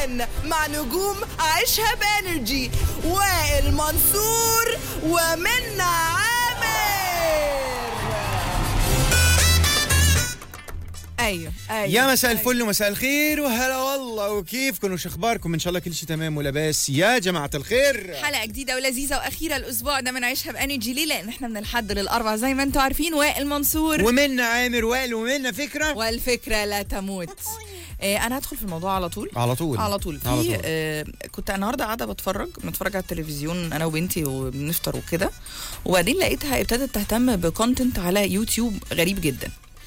روقان مع نجوم عيشها بانرجي وائل منصور ومنى عامر ايوه ايوه يا مساء أيوة. الفل ومساء الخير وهلا والله وكيفكم وش اخباركم ان شاء الله كل شيء تمام ولاباس يا جماعه الخير حلقة جديدة ولذيذة وأخيرة الأسبوع ده من عيشها بأنرجي ليه؟ لأن احنا من الحد للأربع زي ما انتم عارفين وائل منصور ومنا عامر وائل ومنا فكره والفكرة لا تموت آه أنا هدخل في الموضوع على طول على طول على طول في على طول. آه كنت النهارده قاعده بتفرج بنتفرج على التلفزيون انا وبنتي وبنفطر وكده وبعدين لقيتها ابتدت تهتم بكونتنت على يوتيوب غريب جدا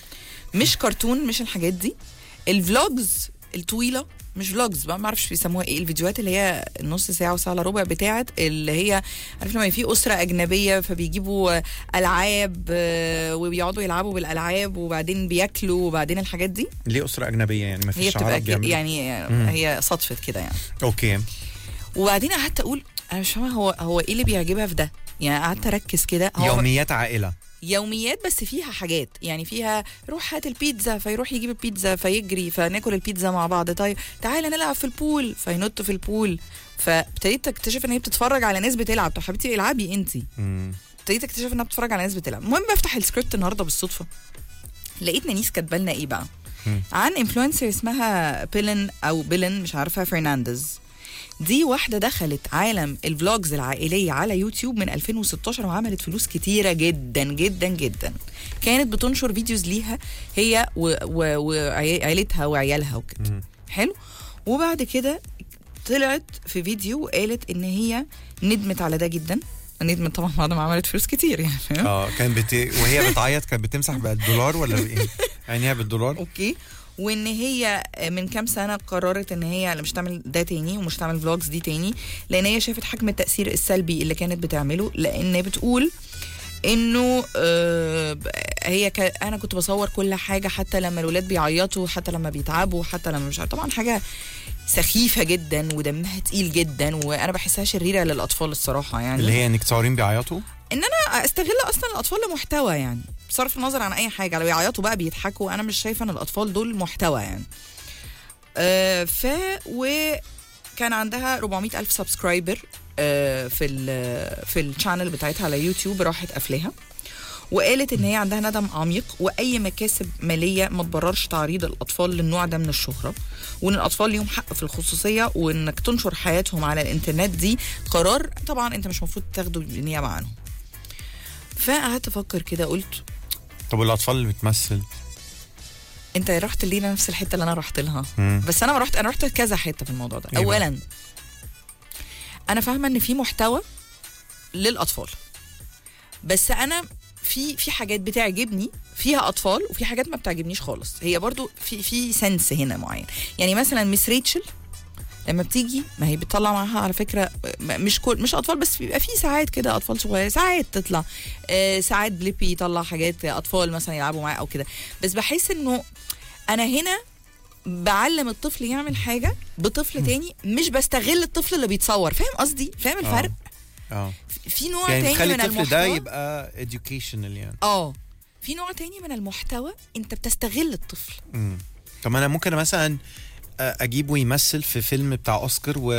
مش كرتون مش الحاجات دي الفلوجز الطويله مش فلوجز بقى ما اعرفش بيسموها ايه الفيديوهات اللي هي نص ساعه وساعه الا ربع بتاعت اللي هي عارف لما في اسره اجنبيه فبيجيبوا العاب آه، وبيقعدوا يلعبوا بالالعاب وبعدين بياكلوا وبعدين الحاجات دي ليه اسره اجنبيه يعني ما هي فيش بتبقى عرب ك- بيعملوا يعني مم. هي صدفت كده يعني اوكي وبعدين قعدت اقول انا مش فاهمه هو هو ايه اللي بيعجبها في ده يعني قعدت اركز كده هو يوميات عائله يوميات بس فيها حاجات يعني فيها روح هات البيتزا فيروح يجيب البيتزا فيجري فناكل البيتزا مع بعض طيب تعالى نلعب في البول فينط في البول فابتديت اكتشف ان هي بتتفرج على ناس بتلعب طب حبيبتي العبي انت مم. ابتديت اكتشف انها بتتفرج على ناس بتلعب المهم بفتح السكريبت النهارده بالصدفه لقيت نانيس كاتبه لنا ايه بقى مم. عن انفلونسر اسمها بيلن او بيلن مش عارفه فرنانديز دي واحده دخلت عالم الفلوجز العائليه على يوتيوب من 2016 وعملت فلوس كتيره جدا جدا جدا كانت بتنشر فيديوز ليها هي و- و- وعيلتها وعيالها وكده مم. حلو وبعد كده طلعت في فيديو وقالت ان هي ندمت على ده جدا ندمت طبعا بعد ما عملت فلوس كتير يعني فاهم اه كان بت... وهي بتعيط كانت بتمسح بالدولار ولا بايه؟ عينيها بالدولار اوكي وان هي من كام سنه قررت ان هي مش تعمل ده تاني ومش تعمل فلوجز دي تاني لان هي شافت حجم التاثير السلبي اللي كانت بتعمله لان بتقول انه آه هي ك... انا كنت بصور كل حاجه حتى لما الولاد بيعيطوا حتى لما بيتعبوا حتى لما مش عارف- طبعا حاجه سخيفه جدا ودمها تقيل جدا وانا بحسها شريره للاطفال الصراحه يعني اللي هي انك تصورين بيعيطوا ان انا استغل اصلا الاطفال لمحتوى يعني بصرف النظر عن اي حاجه لو يعيطوا بقى بيضحكوا انا مش شايفه ان الاطفال دول محتوى يعني آه ف وكان عندها 400 الف سبسكرايبر آه في ال في الشانل بتاعتها على يوتيوب راحت قافلاها وقالت ان هي عندها ندم عميق واي مكاسب ماليه ما تبررش تعريض الاطفال للنوع ده من الشهره وان الاطفال ليهم حق في الخصوصيه وانك تنشر حياتهم على الانترنت دي قرار طبعا انت مش المفروض تاخده بالنيابه عنهم فقعدت افكر كده قلت طب والاطفال اللي بتمثل انت رحت ليه نفس الحته اللي انا رحت لها مم. بس انا ما رحت انا رحت كذا حته في الموضوع ده إيه بقى؟ اولا انا فاهمه ان في محتوى للاطفال بس انا في في حاجات بتعجبني فيها اطفال وفي حاجات ما بتعجبنيش خالص هي برضو في في سنس هنا معين يعني مثلا مس ريتشل لما بتيجي ما هي بتطلع معاها على فكره م- مش كل مش اطفال بس بيبقى في ساعات كده اطفال صغيره ساعات تطلع آه ساعات بليبي يطلع حاجات اطفال مثلا يلعبوا معاه او كده بس بحس انه انا هنا بعلم الطفل يعمل حاجه بطفل تاني مش بستغل الطفل اللي بيتصور فاهم قصدي فاهم الفرق اه في نوع يعني تاني تخلي من الطفل ده المحتوى يبقى educational يعني اه في نوع تاني من المحتوى انت بتستغل الطفل مم. طب انا ممكن مثلا آه، اجيبه يمثل في فيلم بتاع اوسكار و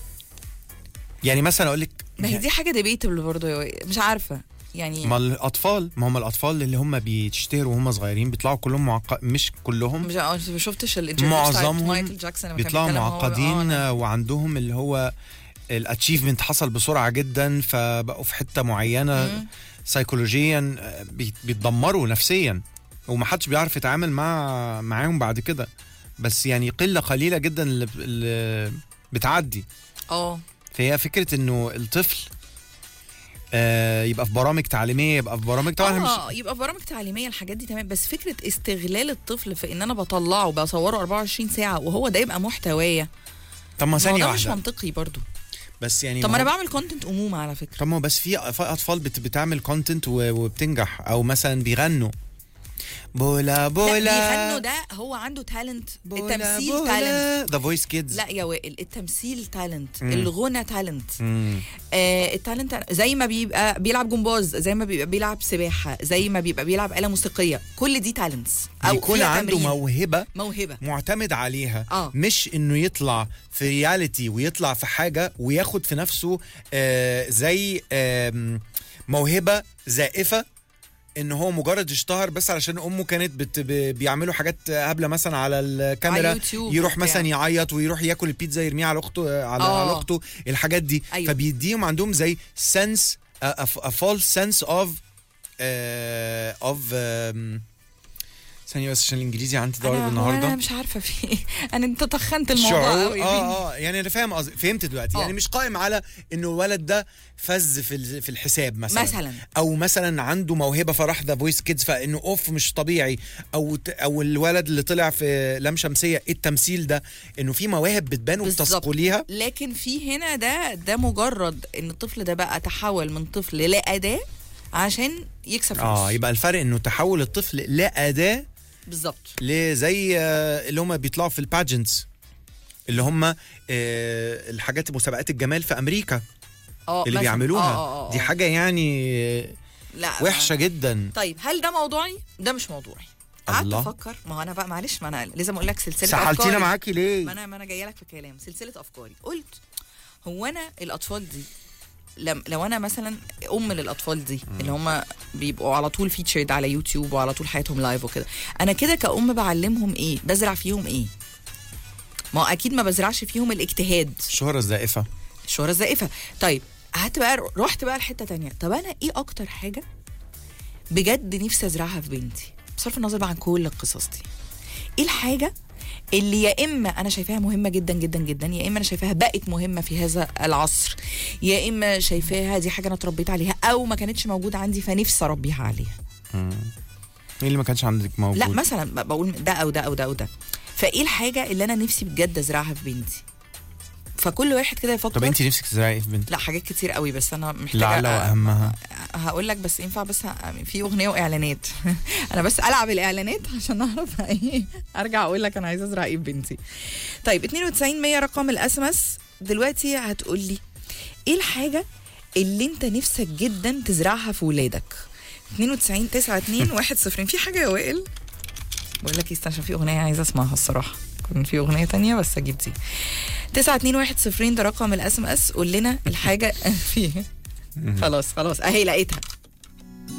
يعني مثلا اقول لك ما هي دي حاجه ديبيتبل برضه يا وائل. مش عارفه يعني ما الاطفال ما هم الاطفال اللي هم بيشتهروا وهم صغيرين بيطلعوا كلهم معق... مش كلهم مش ما شفتش الانترفيو بتاعت معظمهم مايكل جاكسون لما كان بيطلعوا بيتكلم هو- معقدين آه، آه، وعندهم اللي هو الاتشيفمنت حصل بسرعه جدا فبقوا في حته معينه مم. سيكولوجيا آه، بي- بيتدمروا نفسيا ومحدش بيعرف يتعامل مع معاهم بعد كده بس يعني قله قليله جدا اللي, اللي بتعدي اه فهي فكره انه الطفل آه يبقى في برامج تعليميه يبقى في برامج طبعا مش اه يبقى في برامج تعليميه الحاجات دي تمام بس فكره استغلال الطفل في ان انا بطلعه بصوره 24 ساعه وهو ده يبقى محتوايا طب ما ما هو ثانيه ده مش واحده منطقي برضو بس يعني طب ما ما انا هو- بعمل كونتنت امومه على فكره طب ما هو بس في في اطفال بت بتعمل كونتنت وبتنجح او مثلا بيغنوا بولا لا بولا بيغنوا ده هو عنده تالنت التمثيل تالنت ذا فويس كيدز لا يا وائل التمثيل تالنت الغنى تالنت مم. آه التالنت زي ما بيبقى بيلعب جمباز زي ما بيبقى بيلعب سباحه زي ما بيبقى بيلعب آلة موسيقيه كل دي تالنتس بيكون فيها عنده تمرين. موهبه موهبه معتمد عليها آه. مش انه يطلع في رياليتي ويطلع في حاجه وياخد في نفسه آه زي آم، موهبه زائفه ان هو مجرد اشتهر بس علشان امه كانت بت ب- بيعملوا حاجات هبله مثلا على الكاميرا على يوتيوب يروح وبتاع. مثلا يعيط ويروح ياكل البيتزا يرميها على اخته على, آه. على اخته الحاجات دي أيوة. فبيديهم عندهم زي sense a, a, a false sense of uh, of um, ثانية بس عشان الانجليزي عندي ضارب انا هو النهارده انا مش عارفه في ايه انا انت تخنت الموضوع شعور قوي اه اه يعني انا فاهم قصدي فهمت دلوقتي آه. يعني مش قائم على انه الولد ده فز في ال- في الحساب مثلا مثلا او مثلا عنده موهبه فراح ذا فويس كيدز فانه اوف مش طبيعي او ت- او الولد اللي طلع في لام شمسيه إيه التمثيل ده انه في مواهب بتبان بالظبط. وبتسقوا ليها لكن في هنا ده ده مجرد ان الطفل ده بقى تحول من طفل لاداه عشان يكسب فلوس اه يبقى الفرق انه تحول الطفل لاداه بالظبط لزي آه، اللي هم بيطلعوا في الباجنتس اللي هم آه، الحاجات مسابقات الجمال في امريكا اه اللي مثلاً. بيعملوها آه، آه، آه. دي حاجه يعني آه، لا وحشه جدا طيب هل ده موضوعي؟ ده مش موضوعي قعدت الله. افكر ما هو انا بقى معلش ما انا لازم اقول لك سلسله سحلتينا أفكاري. معاكي ليه ما انا ما انا جايه لك في كلام سلسله افكاري قلت هو انا الاطفال دي لم لو انا مثلا ام للاطفال دي اللي هم بيبقوا على طول فيتشرد على يوتيوب وعلى طول حياتهم لايف وكده انا كده كأم بعلمهم ايه بزرع فيهم ايه ما هو اكيد ما بزرعش فيهم الاجتهاد الشهرة الزائفة الشهرة الزائفة طيب قعدت بقى رحت بقى لحته تانية طب انا ايه اكتر حاجه بجد نفسي ازرعها في بنتي بصرف النظر بقى عن كل القصص دي ايه الحاجه اللي يا اما انا شايفاها مهمه جدا جدا جدا يا اما انا شايفاها بقت مهمه في هذا العصر يا اما شايفاها دي حاجه انا اتربيت عليها او ما كانتش موجوده عندي فنفسي اربيها عليها ايه اللي ما كانش عندك موجود لا مثلا ب- بقول ده او ده او ده او ده فايه الحاجه اللي انا نفسي بجد ازرعها في بنتي فكل واحد كده يفكر طب انت نفسك تزرعي ايه في بنتك لا حاجات كتير قوي بس انا محتاجه لعل واهمها هقول لك بس ينفع بس ه- في اغنيه واعلانات انا بس العب الاعلانات عشان اعرف ايه ارجع اقول لك انا عايزه ازرع ايه في بنتي طيب 92 100 رقم الاس ام اس دلوقتي هتقول لي ايه الحاجه اللي انت نفسك جدا تزرعها في ولادك 92 92 1 0 في حاجه يا وائل بقول لك استنى عشان في اغنيه عايزه اسمعها الصراحه كان في اغنيه تانية بس اجيب دي 9210 ده رقم الاس ام اس قول لنا الحاجه في خلاص خلاص اهي لقيتها